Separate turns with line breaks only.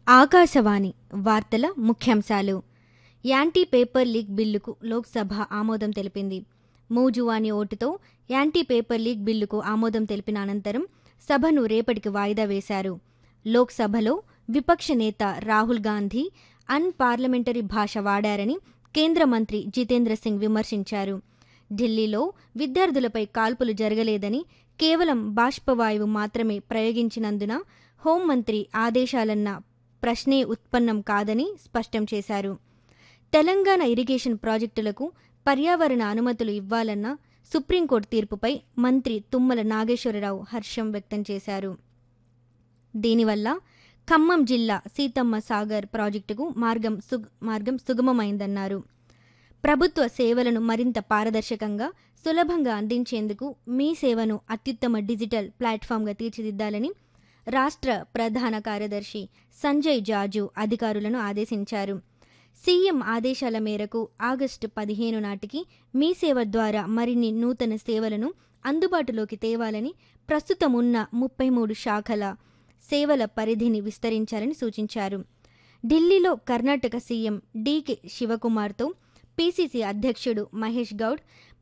ఆకాశవాణి వార్తల ముఖ్యాంశాలు anti paper leak బిల్లుకు లోక్సభ ఆమోదం తెలిపింది మూజువాని ఓటుతో యాంటీ పేపర్ లీక్ బిల్లుకు ఆమోదం తెలిపిన అనంతరం సభను రేపటికి వాయిదా వేశారు లోక్సభలో విపక్ష నేత రాహుల్ గాంధీ అన్ పార్లమెంటరీ భాష వాడారని కేంద్ర మంత్రి జితేంద్ర సింగ్ విమర్శించారు ఢిల్లీలో విద్యార్థులపై కాల్పులు జరగలేదని కేవలం బాష్పవాయువు మాత్రమే ప్రయోగించినందున హోంమంత్రి ఆదేశాలన్న ప్రశ్నే ఉత్పన్నం కాదని స్పష్టం చేశారు తెలంగాణ ఇరిగేషన్ ప్రాజెక్టులకు పర్యావరణ అనుమతులు ఇవ్వాలన్న సుప్రీంకోర్టు తీర్పుపై మంత్రి తుమ్మల నాగేశ్వరరావు హర్షం వ్యక్తం చేశారు దీనివల్ల ఖమ్మం జిల్లా సీతమ్మ సాగర్ ప్రాజెక్టుకు మార్గం సుగ్ మార్గం సుగమమైందన్నారు ప్రభుత్వ సేవలను మరింత పారదర్శకంగా సులభంగా అందించేందుకు మీ సేవను అత్యుత్తమ డిజిటల్ ప్లాట్ఫామ్గా తీర్చిదిద్దాలని రాష్ట్ర ప్రధాన కార్యదర్శి సంజయ్ జాజు అధికారులను ఆదేశించారు సీఎం ఆదేశాల మేరకు ఆగస్టు పదిహేను నాటికి మీ సేవ ద్వారా మరిన్ని నూతన సేవలను అందుబాటులోకి తేవాలని ప్రస్తుతం ఉన్న ముప్పై మూడు శాఖల సేవల పరిధిని విస్తరించాలని సూచించారు ఢిల్లీలో కర్ణాటక సీఎం డీకే శివకుమార్తో పీసీసీ అధ్యక్షుడు మహేష్ గౌడ్